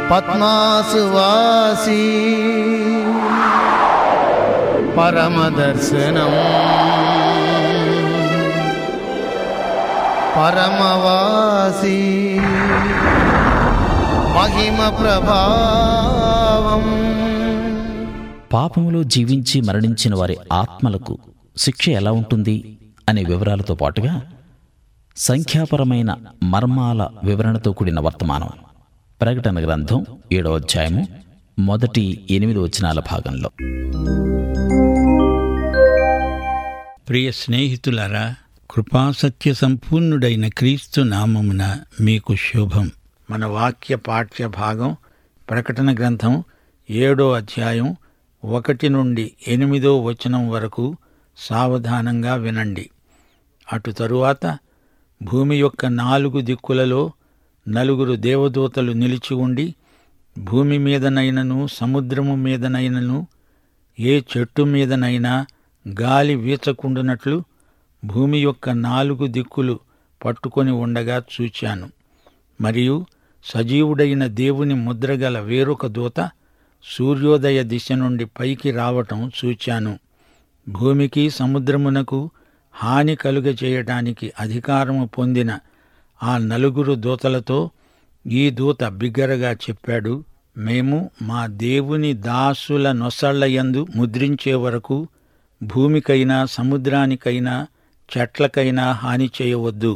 పద్మాసువాసి పరమదర్శనం పరమవాసి మహిమ ప్రభావం పాపములో జీవించి మరణించిన వారి ఆత్మలకు శిక్ష ఎలా ఉంటుంది అనే వివరాలతో పాటుగా సంఖ్యాపరమైన మర్మాల వివరణతో కూడిన వర్తమానం ప్రకటన గ్రంథం ఏడవ అధ్యాయము మొదటి ఎనిమిది వచనాల భాగంలో ప్రియ స్నేహితులారా కృపాసత్య సంపూర్ణుడైన క్రీస్తు నామమున మీకు శుభం మన వాక్య పాఠ్య భాగం ప్రకటన గ్రంథం ఏడో అధ్యాయం ఒకటి నుండి ఎనిమిదో వచనం వరకు సావధానంగా వినండి అటు తరువాత భూమి యొక్క నాలుగు దిక్కులలో నలుగురు దేవదూతలు నిలిచి ఉండి భూమి మీదనైనను సముద్రము మీదనైనను ఏ చెట్టు మీదనైనా గాలి వీచకుండునట్లు భూమి యొక్క నాలుగు దిక్కులు పట్టుకొని ఉండగా చూచాను మరియు సజీవుడైన దేవుని ముద్రగల వేరొక దూత సూర్యోదయ దిశ నుండి పైకి రావటం చూచాను భూమికి సముద్రమునకు హాని కలుగజేయటానికి అధికారము పొందిన ఆ నలుగురు దూతలతో ఈ దూత బిగ్గరగా చెప్పాడు మేము మా దేవుని దాసుల నొసళ్లయందు ముద్రించే వరకు భూమికైనా సముద్రానికైనా చెట్లకైనా హాని చేయవద్దు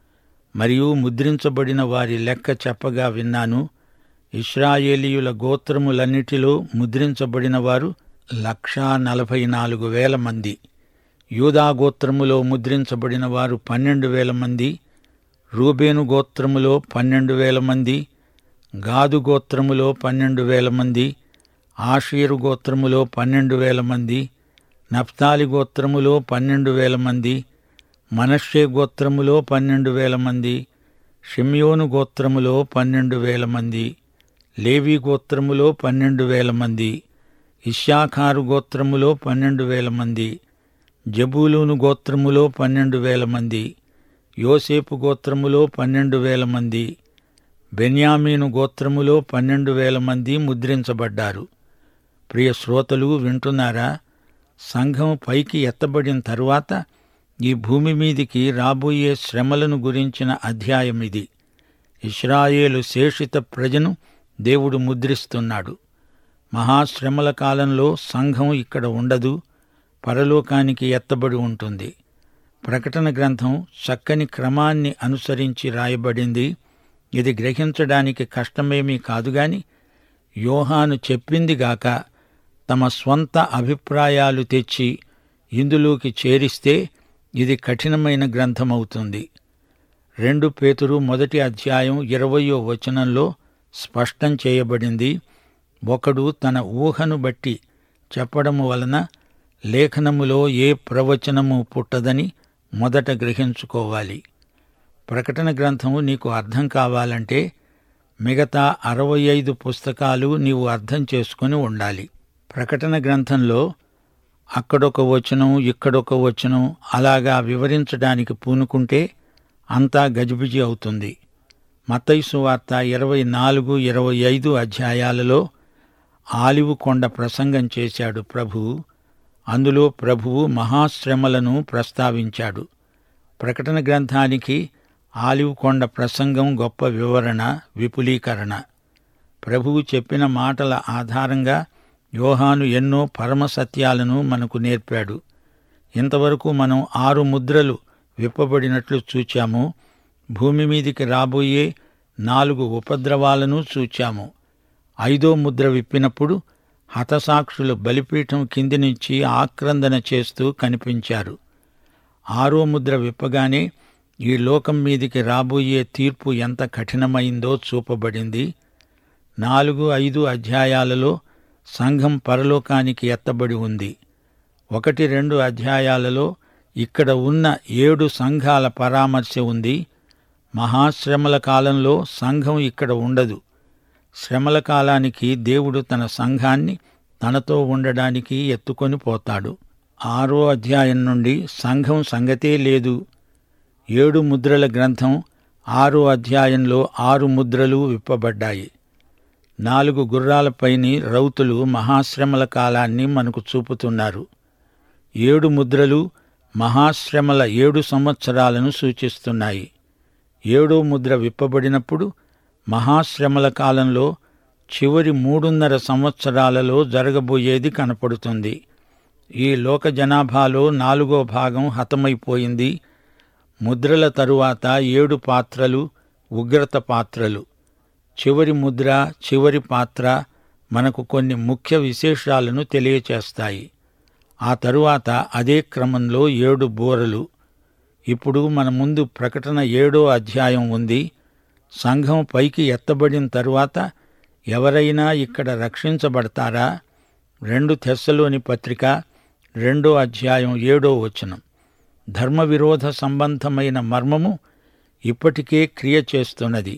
మరియు ముద్రించబడిన వారి లెక్క చెప్పగా విన్నాను ఇస్రాయేలీయుల గోత్రములన్నిటిలో ముద్రించబడిన వారు లక్షా నలభై నాలుగు వేల మంది యూదా గోత్రములో ముద్రించబడిన వారు పన్నెండు వేల మంది రూబేను గోత్రములో పన్నెండు వేల మంది గాదు గోత్రములో పన్నెండు వేల మంది ఆషీరు గోత్రములో పన్నెండు వేల మంది నఫ్తాలి గోత్రములో పన్నెండు వేల మంది మనష్షే గోత్రములో పన్నెండు వేల మంది షిమ్యోను గోత్రములో పన్నెండు వేల మంది లేవి గోత్రములో పన్నెండు వేల మంది ఇషాఖారు గోత్రములో పన్నెండు వేల మంది జబూలూను గోత్రములో పన్నెండు వేల మంది యోసేపు గోత్రములో పన్నెండు వేల మంది బెన్యామీను గోత్రములో పన్నెండు వేల మంది ముద్రించబడ్డారు ప్రియ శ్రోతలు వింటున్నారా సంఘం పైకి ఎత్తబడిన తరువాత ఈ భూమి మీదికి రాబోయే శ్రమలను గురించిన అధ్యాయం ఇది ఇస్రాయేలు శేషిత ప్రజను దేవుడు ముద్రిస్తున్నాడు మహాశ్రమల కాలంలో సంఘం ఇక్కడ ఉండదు పరలోకానికి ఎత్తబడి ఉంటుంది ప్రకటన గ్రంథం చక్కని క్రమాన్ని అనుసరించి రాయబడింది ఇది గ్రహించడానికి కష్టమేమీ కాదుగాని యోహాను చెప్పిందిగాక తమ స్వంత అభిప్రాయాలు తెచ్చి ఇందులోకి చేరిస్తే ఇది కఠినమైన గ్రంథమవుతుంది రెండు పేతురు మొదటి అధ్యాయం ఇరవయో వచనంలో స్పష్టం చేయబడింది ఒకడు తన ఊహను బట్టి చెప్పడము వలన లేఖనములో ఏ ప్రవచనము పుట్టదని మొదట గ్రహించుకోవాలి ప్రకటన గ్రంథం నీకు అర్థం కావాలంటే మిగతా అరవై ఐదు పుస్తకాలు నీవు అర్థం చేసుకుని ఉండాలి ప్రకటన గ్రంథంలో అక్కడొక వచనం ఇక్కడొక వచనం అలాగా వివరించడానికి పూనుకుంటే అంతా గజిబిజి అవుతుంది మతైసు వార్త ఇరవై నాలుగు ఇరవై ఐదు అధ్యాయాలలో ఆలివు కొండ ప్రసంగం చేశాడు ప్రభు అందులో ప్రభువు మహాశ్రమలను ప్రస్తావించాడు ప్రకటన గ్రంథానికి ఆలివ్ కొండ ప్రసంగం గొప్ప వివరణ విపులీకరణ ప్రభువు చెప్పిన మాటల ఆధారంగా యోహాను ఎన్నో పరమ సత్యాలను మనకు నేర్పాడు ఇంతవరకు మనం ఆరు ముద్రలు విప్పబడినట్లు చూచాము భూమి మీదికి రాబోయే నాలుగు ఉపద్రవాలను చూచాము ఐదో ముద్ర విప్పినప్పుడు హతసాక్షులు బలిపీఠం కింది నుంచి ఆక్రందన చేస్తూ కనిపించారు ఆరో ముద్ర విప్పగానే ఈ లోకం మీదికి రాబోయే తీర్పు ఎంత కఠినమైందో చూపబడింది నాలుగు ఐదు అధ్యాయాలలో సంఘం పరలోకానికి ఎత్తబడి ఉంది ఒకటి రెండు అధ్యాయాలలో ఇక్కడ ఉన్న ఏడు సంఘాల పరామర్శ ఉంది మహాశ్రమల కాలంలో సంఘం ఇక్కడ ఉండదు శ్రమల కాలానికి దేవుడు తన సంఘాన్ని తనతో ఉండడానికి ఎత్తుకొని పోతాడు ఆరో అధ్యాయం నుండి సంఘం సంగతే లేదు ఏడు ముద్రల గ్రంథం ఆరో అధ్యాయంలో ఆరు ముద్రలు విప్పబడ్డాయి నాలుగు గుర్రాలపైని రౌతులు మహాశ్రమల కాలాన్ని మనకు చూపుతున్నారు ఏడు ముద్రలు మహాశ్రమల ఏడు సంవత్సరాలను సూచిస్తున్నాయి ఏడో ముద్ర విప్పబడినప్పుడు మహాశ్రమల కాలంలో చివరి మూడున్నర సంవత్సరాలలో జరగబోయేది కనపడుతుంది ఈ లోక జనాభాలో నాలుగో భాగం హతమైపోయింది ముద్రల తరువాత ఏడు పాత్రలు ఉగ్రత పాత్రలు చివరి ముద్ర చివరి పాత్ర మనకు కొన్ని ముఖ్య విశేషాలను తెలియచేస్తాయి ఆ తరువాత అదే క్రమంలో ఏడు బోరలు ఇప్పుడు మన ముందు ప్రకటన ఏడో అధ్యాయం ఉంది సంఘం పైకి ఎత్తబడిన తరువాత ఎవరైనా ఇక్కడ రక్షించబడతారా రెండు తెస్సలోని పత్రిక రెండో అధ్యాయం ఏడో వచనం ధర్మ విరోధ సంబంధమైన మర్మము ఇప్పటికే క్రియ చేస్తున్నది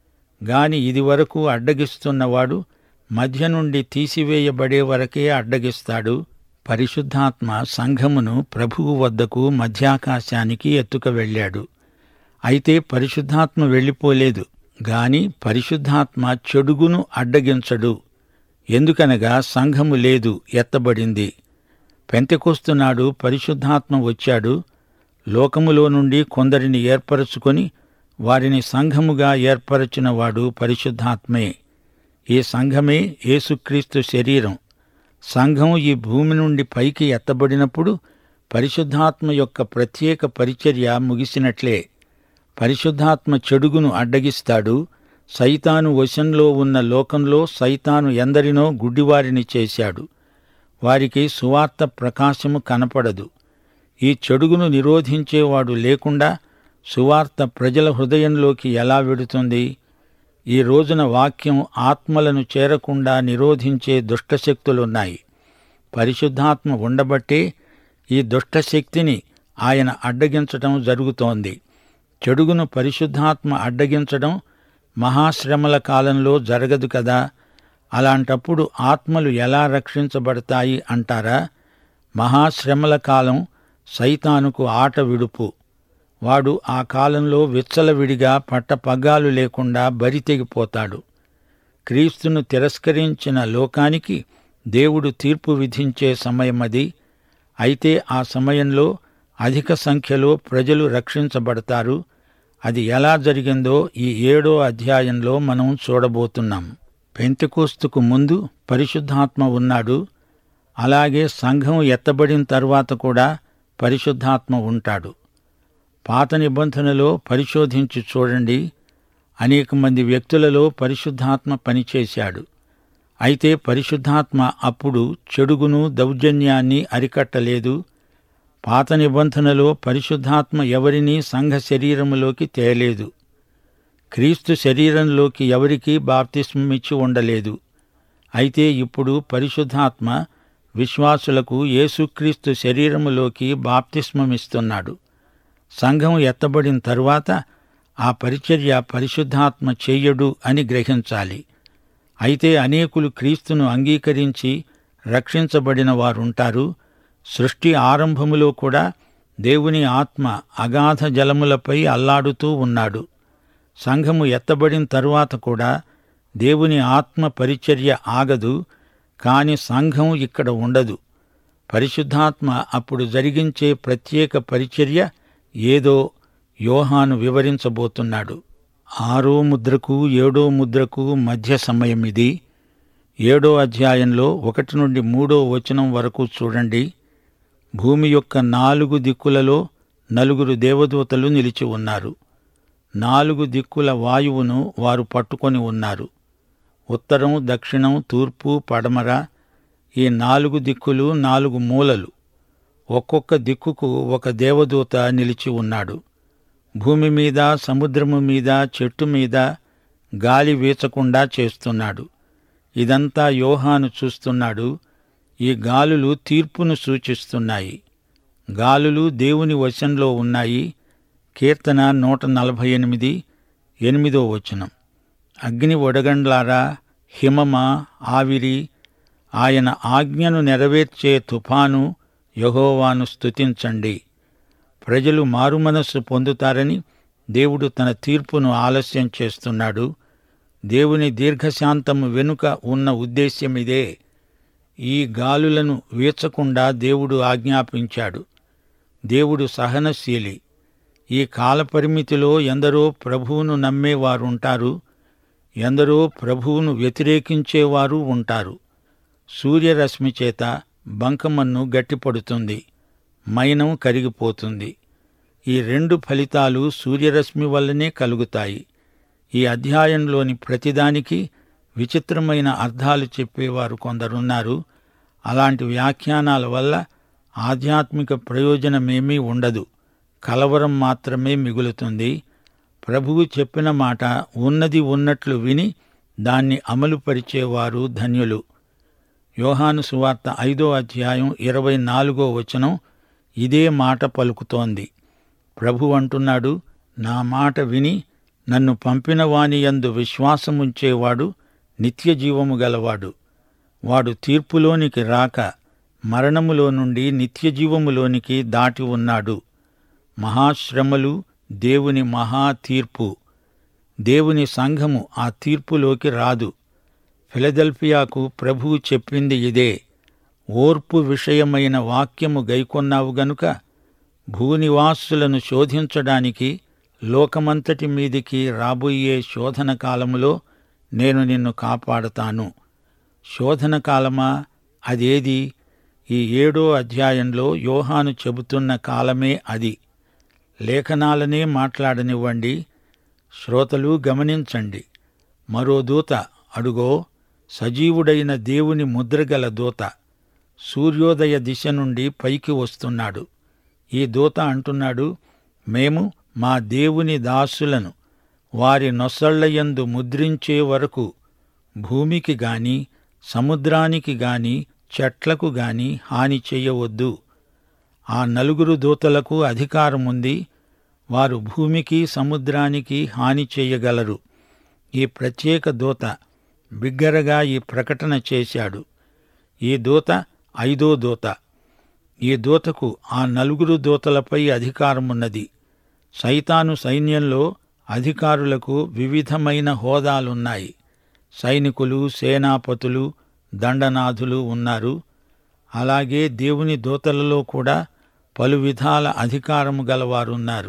గాని ఇదివరకు అడ్డగిస్తున్నవాడు మధ్య నుండి తీసివేయబడే వరకే అడ్డగిస్తాడు పరిశుద్ధాత్మ సంఘమును ప్రభువు వద్దకు మధ్యాకాశానికి ఎత్తుక వెళ్ళాడు అయితే పరిశుద్ధాత్మ వెళ్ళిపోలేదు గాని పరిశుద్ధాత్మ చెడుగును అడ్డగించడు ఎందుకనగా సంఘము లేదు ఎత్తబడింది పెంతెకొస్తున్నాడు పరిశుద్ధాత్మ వచ్చాడు లోకములో నుండి కొందరిని ఏర్పరచుకొని వారిని సంఘముగా ఏర్పరచినవాడు పరిశుద్ధాత్మే ఈ సంఘమే యేసుక్రీస్తు శరీరం సంఘం ఈ భూమి నుండి పైకి ఎత్తబడినప్పుడు పరిశుద్ధాత్మ యొక్క ప్రత్యేక పరిచర్య ముగిసినట్లే పరిశుద్ధాత్మ చెడుగును అడ్డగిస్తాడు సైతాను వశంలో ఉన్న లోకంలో సైతాను ఎందరినో గుడ్డివారిని చేశాడు వారికి సువార్త ప్రకాశము కనపడదు ఈ చెడుగును నిరోధించేవాడు లేకుండా సువార్త ప్రజల హృదయంలోకి ఎలా వెడుతుంది ఈ రోజున వాక్యం ఆత్మలను చేరకుండా నిరోధించే దుష్టశక్తులున్నాయి పరిశుద్ధాత్మ ఉండబట్టే ఈ దుష్టశక్తిని ఆయన అడ్డగించటం జరుగుతోంది చెడుగును పరిశుద్ధాత్మ అడ్డగించడం మహాశ్రమల కాలంలో జరగదు కదా అలాంటప్పుడు ఆత్మలు ఎలా రక్షించబడతాయి అంటారా మహాశ్రమల కాలం సైతానుకు ఆట విడుపు వాడు ఆ కాలంలో విచ్చలవిడిగా పట్టపగ్గాలు లేకుండా బరితెగిపోతాడు క్రీస్తును తిరస్కరించిన లోకానికి దేవుడు తీర్పు విధించే సమయమది అయితే ఆ సమయంలో అధిక సంఖ్యలో ప్రజలు రక్షించబడతారు అది ఎలా జరిగిందో ఈ ఏడో అధ్యాయంలో మనం చూడబోతున్నాం పెంతెకోస్తుకు ముందు పరిశుద్ధాత్మ ఉన్నాడు అలాగే సంఘం ఎత్తబడిన తర్వాత కూడా పరిశుద్ధాత్మ ఉంటాడు పాత నిబంధనలో పరిశోధించి చూడండి అనేక మంది వ్యక్తులలో పరిశుద్ధాత్మ పనిచేశాడు అయితే పరిశుద్ధాత్మ అప్పుడు చెడుగును దౌర్జన్యాన్ని అరికట్టలేదు పాత నిబంధనలో పరిశుద్ధాత్మ ఎవరినీ సంఘ శరీరములోకి తేలేదు క్రీస్తు శరీరంలోకి ఎవరికీ బాప్తిస్మమిచ్చి ఉండలేదు అయితే ఇప్పుడు పరిశుద్ధాత్మ విశ్వాసులకు యేసుక్రీస్తు శరీరములోకి బాప్తిస్మమిస్తున్నాడు సంఘం ఎత్తబడిన తరువాత ఆ పరిచర్య పరిశుద్ధాత్మ చెయ్యడు అని గ్రహించాలి అయితే అనేకులు క్రీస్తును అంగీకరించి రక్షించబడిన వారుంటారు సృష్టి ఆరంభములో కూడా దేవుని ఆత్మ అగాధ జలములపై అల్లాడుతూ ఉన్నాడు సంఘము ఎత్తబడిన తరువాత కూడా దేవుని ఆత్మ పరిచర్య ఆగదు కాని సంఘం ఇక్కడ ఉండదు పరిశుద్ధాత్మ అప్పుడు జరిగించే ప్రత్యేక పరిచర్య ఏదో యోహాను వివరించబోతున్నాడు ఆరో ముద్రకు ఏడో ముద్రకు మధ్య సమయం ఇది ఏడో అధ్యాయంలో ఒకటి నుండి మూడో వచనం వరకు చూడండి భూమి యొక్క నాలుగు దిక్కులలో నలుగురు దేవదూతలు నిలిచి ఉన్నారు నాలుగు దిక్కుల వాయువును వారు పట్టుకొని ఉన్నారు ఉత్తరం దక్షిణం తూర్పు పడమర ఈ నాలుగు దిక్కులు నాలుగు మూలలు ఒక్కొక్క దిక్కుకు ఒక దేవదూత నిలిచి ఉన్నాడు భూమి మీద సముద్రము మీద చెట్టు మీద గాలి వీచకుండా చేస్తున్నాడు ఇదంతా యోహాను చూస్తున్నాడు ఈ గాలులు తీర్పును సూచిస్తున్నాయి గాలులు దేవుని వశంలో ఉన్నాయి కీర్తన నూట నలభై ఎనిమిది ఎనిమిదో వచనం అగ్ని ఒడగండ్లారా హిమమా ఆవిరి ఆయన ఆజ్ఞను నెరవేర్చే తుఫాను యహోవాను స్తుతించండి ప్రజలు మారుమనస్సు పొందుతారని దేవుడు తన తీర్పును ఆలస్యం చేస్తున్నాడు దేవుని దీర్ఘశాంతము వెనుక ఉన్న ఉద్దేశ్యమిదే ఈ గాలులను వీచకుండా దేవుడు ఆజ్ఞాపించాడు దేవుడు సహనశీలి ఈ కాలపరిమితిలో ఎందరో ప్రభువును నమ్మేవారుంటారు ఎందరో ప్రభువును వ్యతిరేకించేవారు ఉంటారు సూర్యరశ్మి చేత బంకమన్ను గట్టిపడుతుంది మైనం కరిగిపోతుంది ఈ రెండు ఫలితాలు సూర్యరశ్మి వల్లనే కలుగుతాయి ఈ అధ్యాయంలోని ప్రతిదానికి విచిత్రమైన అర్థాలు చెప్పేవారు కొందరున్నారు అలాంటి వ్యాఖ్యానాల వల్ల ఆధ్యాత్మిక ప్రయోజనమేమీ ఉండదు కలవరం మాత్రమే మిగులుతుంది ప్రభువు చెప్పిన మాట ఉన్నది ఉన్నట్లు విని దాన్ని అమలుపరిచేవారు ధన్యులు యోహాను సువార్త ఐదో అధ్యాయం ఇరవై నాలుగో వచనం ఇదే మాట పలుకుతోంది ప్రభు అంటున్నాడు నా మాట విని నన్ను పంపిన వాని యందు విశ్వాసముంచేవాడు నిత్య జీవము గలవాడు వాడు తీర్పులోనికి రాక మరణములో నుండి నిత్య జీవములోనికి దాటి ఉన్నాడు మహాశ్రమలు దేవుని మహా తీర్పు దేవుని సంఘము ఆ తీర్పులోకి రాదు ఫిలదెల్ఫియాకు ప్రభువు చెప్పింది ఇదే ఓర్పు విషయమైన వాక్యము గైకొన్నావు గనుక భూనివాసులను శోధించడానికి లోకమంతటి మీదికి రాబోయే శోధన కాలములో నేను నిన్ను కాపాడతాను శోధన కాలమా అదేది ఈ ఏడో అధ్యాయంలో యోహాను చెబుతున్న కాలమే అది లేఖనాలనే మాట్లాడనివ్వండి శ్రోతలు గమనించండి మరో దూత అడుగో సజీవుడైన దేవుని ముద్రగల దూత సూర్యోదయ దిశ నుండి పైకి వస్తున్నాడు ఈ దూత అంటున్నాడు మేము మా దేవుని దాసులను వారి నొసళ్లయందు ముద్రించే వరకు భూమికి గాని సముద్రానికి గాని చెట్లకు గాని హాని చెయ్యవద్దు ఆ నలుగురు దూతలకు అధికారముంది వారు భూమికి సముద్రానికి హాని చేయగలరు ఈ ప్రత్యేక దూత బిగ్గరగా ఈ ప్రకటన చేశాడు ఈ దూత ఐదో దూత ఈ దూతకు ఆ నలుగురు దూతలపై అధికారమున్నది సైతాను సైన్యంలో అధికారులకు వివిధమైన హోదాలున్నాయి సైనికులు సేనాపతులు దండనాథులు ఉన్నారు అలాగే దేవుని దూతలలో కూడా పలు విధాల అధికారము గలవారున్నారు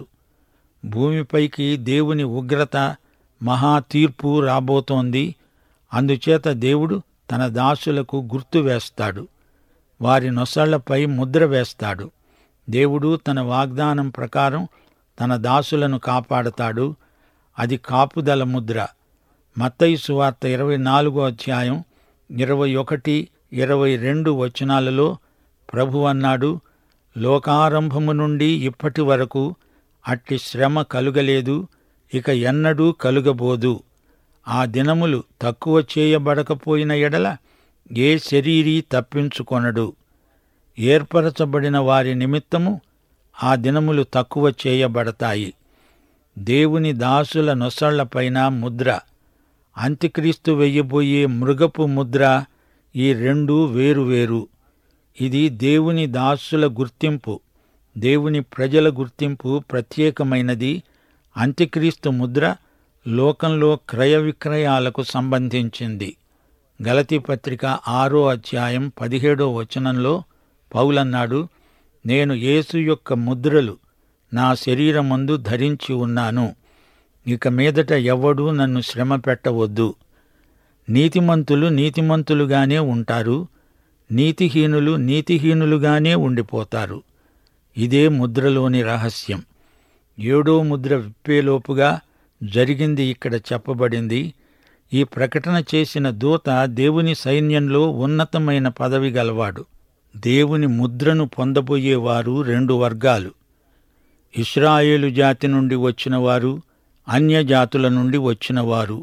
భూమిపైకి దేవుని ఉగ్రత మహా తీర్పు రాబోతోంది అందుచేత దేవుడు తన దాసులకు గుర్తు వేస్తాడు వారి నొసళ్లపై ముద్ర వేస్తాడు దేవుడు తన వాగ్దానం ప్రకారం తన దాసులను కాపాడతాడు అది కాపుదల ముద్ర మత్తయి సువార్త ఇరవై నాలుగో అధ్యాయం ఇరవై ఒకటి ఇరవై రెండు వచనాలలో ప్రభు అన్నాడు లోకారంభము నుండి ఇప్పటి వరకు అట్టి శ్రమ కలుగలేదు ఇక ఎన్నడూ కలుగబోదు ఆ దినములు తక్కువ చేయబడకపోయిన ఎడల ఏ శరీరీ తప్పించుకొనడు ఏర్పరచబడిన వారి నిమిత్తము ఆ దినములు తక్కువ చేయబడతాయి దేవుని దాసుల నొసళ్లపైన ముద్ర అంత్యక్రీస్తు వెయ్యబోయే మృగపు ముద్ర ఈ రెండు వేరువేరు ఇది దేవుని దాసుల గుర్తింపు దేవుని ప్రజల గుర్తింపు ప్రత్యేకమైనది అంత్యక్రీస్తు ముద్ర లోకంలో క్రయ విక్రయాలకు సంబంధించింది గలతీ పత్రిక ఆరో అధ్యాయం పదిహేడో వచనంలో పౌలన్నాడు నేను యేసు యొక్క ముద్రలు నా శరీరమందు ధరించి ఉన్నాను ఇక మీదట ఎవ్వడూ నన్ను శ్రమ పెట్టవద్దు నీతిమంతులు నీతిమంతులుగానే ఉంటారు నీతిహీనులు నీతిహీనులుగానే ఉండిపోతారు ఇదే ముద్రలోని రహస్యం ఏడో ముద్ర విప్పేలోపుగా జరిగింది ఇక్కడ చెప్పబడింది ఈ ప్రకటన చేసిన దూత దేవుని సైన్యంలో ఉన్నతమైన పదవి గలవాడు దేవుని ముద్రను పొందబోయేవారు రెండు వర్గాలు ఇస్రాయేలు జాతి నుండి వచ్చినవారు అన్యజాతుల నుండి వచ్చినవారు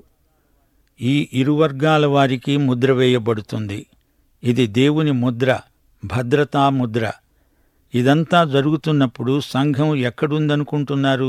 ఈ ఇరు వర్గాల వారికి ముద్ర వేయబడుతుంది ఇది దేవుని ముద్ర భద్రతా ముద్ర ఇదంతా జరుగుతున్నప్పుడు సంఘం ఎక్కడుందనుకుంటున్నారు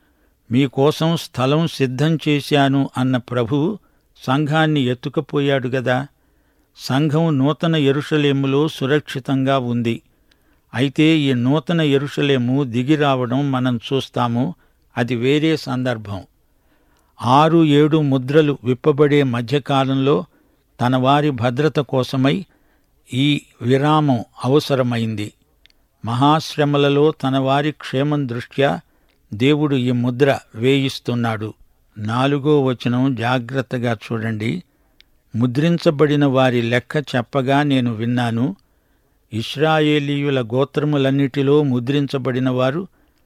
మీకోసం స్థలం సిద్ధం చేశాను అన్న ప్రభువు సంఘాన్ని ఎత్తుకపోయాడు గదా సంఘం నూతన ఎరుషలేములో సురక్షితంగా ఉంది అయితే ఈ నూతన ఎరుషలేము దిగి రావడం మనం చూస్తాము అది వేరే సందర్భం ఆరు ఏడు ముద్రలు విప్పబడే మధ్యకాలంలో తన వారి భద్రత కోసమై ఈ విరామం అవసరమైంది మహాశ్రమలలో తన వారి క్షేమం దృష్ట్యా దేవుడు ఈ ముద్ర వేయిస్తున్నాడు నాలుగో వచనం జాగ్రత్తగా చూడండి ముద్రించబడిన వారి లెక్క చెప్పగా నేను విన్నాను ఇస్రాయేలీయుల గోత్రములన్నిటిలో ముద్రించబడిన వారు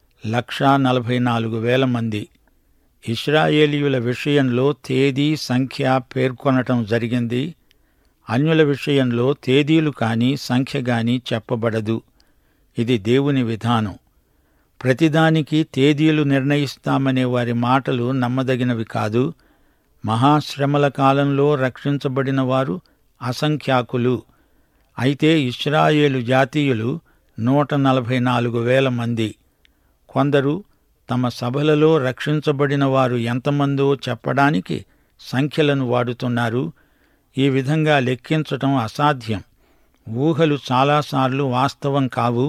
లక్షా నలభై నాలుగు వేల మంది ఇస్రాయేలీయుల విషయంలో తేదీ సంఖ్య పేర్కొనటం జరిగింది అన్యుల విషయంలో తేదీలు కాని సంఖ్య గాని చెప్పబడదు ఇది దేవుని విధానం ప్రతిదానికి తేదీలు నిర్ణయిస్తామనే వారి మాటలు నమ్మదగినవి కాదు మహాశ్రమల కాలంలో రక్షించబడిన వారు అసంఖ్యాకులు అయితే ఇస్రాయేలు జాతీయులు నూట నలభై నాలుగు వేల మంది కొందరు తమ సభలలో రక్షించబడిన వారు ఎంతమందో చెప్పడానికి సంఖ్యలను వాడుతున్నారు ఈ విధంగా లెక్కించటం అసాధ్యం ఊహలు చాలాసార్లు వాస్తవం కావు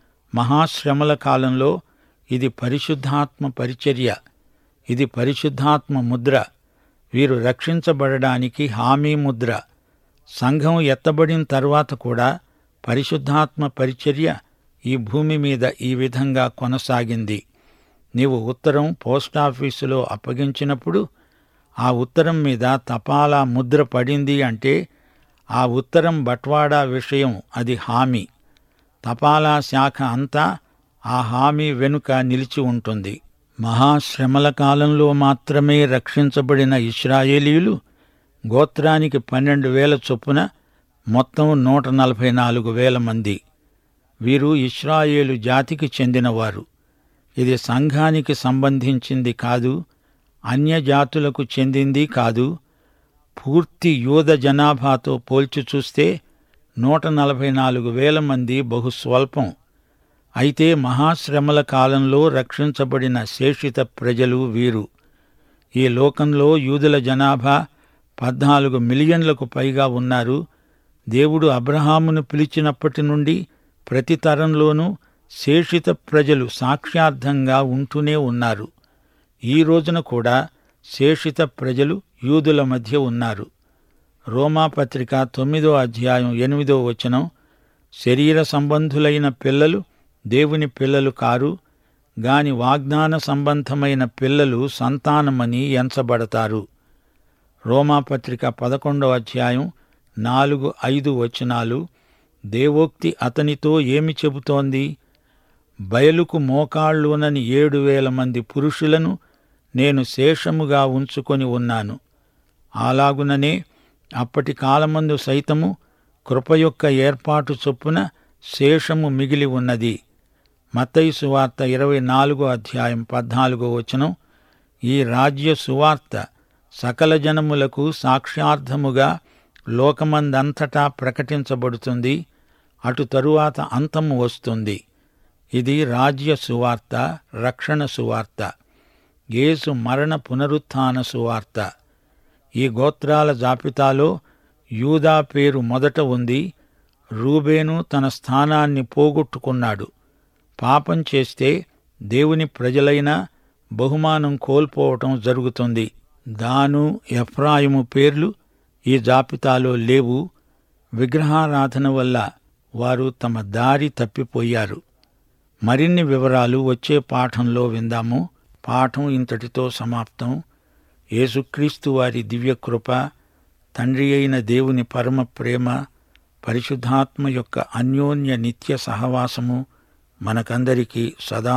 మహాశ్రమల కాలంలో ఇది పరిశుద్ధాత్మ పరిచర్య ఇది పరిశుద్ధాత్మ ముద్ర వీరు రక్షించబడడానికి హామీ ముద్ర సంఘం ఎత్తబడిన తర్వాత కూడా పరిశుద్ధాత్మ పరిచర్య ఈ భూమి మీద ఈ విధంగా కొనసాగింది నీవు ఉత్తరం పోస్టాఫీసులో అప్పగించినప్పుడు ఆ ఉత్తరం మీద తపాలా ముద్ర పడింది అంటే ఆ ఉత్తరం బట్వాడా విషయం అది హామీ తపాలా శాఖ అంతా ఆ హామీ వెనుక నిలిచి ఉంటుంది మహాశ్రమల కాలంలో మాత్రమే రక్షించబడిన ఇస్రాయేలీయులు గోత్రానికి పన్నెండు వేల చొప్పున మొత్తం నూట నలభై నాలుగు వేల మంది వీరు ఇస్రాయేలు జాతికి చెందినవారు ఇది సంఘానికి సంబంధించింది కాదు అన్యజాతులకు చెందింది కాదు పూర్తి యూద జనాభాతో పోల్చి చూస్తే నూట నలభై నాలుగు వేల మంది బహు స్వల్పం అయితే మహాశ్రమల కాలంలో రక్షించబడిన శేషిత ప్రజలు వీరు ఈ లోకంలో యూదుల జనాభా పద్నాలుగు మిలియన్లకు పైగా ఉన్నారు దేవుడు అబ్రహామును పిలిచినప్పటి నుండి ప్రతి తరంలోనూ శేషిత ప్రజలు సాక్ష్యార్థంగా ఉంటూనే ఉన్నారు ఈ రోజున కూడా శేషిత ప్రజలు యూదుల మధ్య ఉన్నారు రోమాపత్రిక తొమ్మిదో అధ్యాయం ఎనిమిదో వచనం శరీర సంబంధులైన పిల్లలు దేవుని పిల్లలు కారు గాని వాగ్దాన సంబంధమైన పిల్లలు సంతానమని ఎంచబడతారు రోమాపత్రిక పదకొండో అధ్యాయం నాలుగు ఐదు వచనాలు దేవోక్తి అతనితో ఏమి చెబుతోంది బయలుకు మోకాళ్ళునని ఏడు వేల మంది పురుషులను నేను శేషముగా ఉంచుకొని ఉన్నాను అలాగుననే అప్పటి కాలమందు సైతము కృప యొక్క ఏర్పాటు చొప్పున శేషము మిగిలి ఉన్నది మత్తయి సువార్త ఇరవై నాలుగో అధ్యాయం పద్నాలుగో వచనం ఈ రాజ్య సువార్త సకల జనములకు సాక్ష్యార్థముగా లోకమందంతటా ప్రకటించబడుతుంది అటు తరువాత అంతము వస్తుంది ఇది రాజ్య సువార్త రక్షణ సువార్త యేసు మరణ పునరుత్థాన సువార్త ఈ గోత్రాల జాబితాలో యూదా పేరు మొదట ఉంది రూబేను తన స్థానాన్ని పోగొట్టుకున్నాడు పాపం చేస్తే దేవుని ప్రజలైనా బహుమానం కోల్పోవటం జరుగుతుంది దాను ఎఫ్రాయిము పేర్లు ఈ జాబితాలో లేవు విగ్రహారాధన వల్ల వారు తమ దారి తప్పిపోయారు మరిన్ని వివరాలు వచ్చే పాఠంలో విందాము పాఠం ఇంతటితో సమాప్తం యేసుక్రీస్తు వారి దివ్యకృప తండ్రి అయిన దేవుని పరమ ప్రేమ పరిశుద్ధాత్మ యొక్క అన్యోన్య నిత్య సహవాసము మనకందరికీ సదా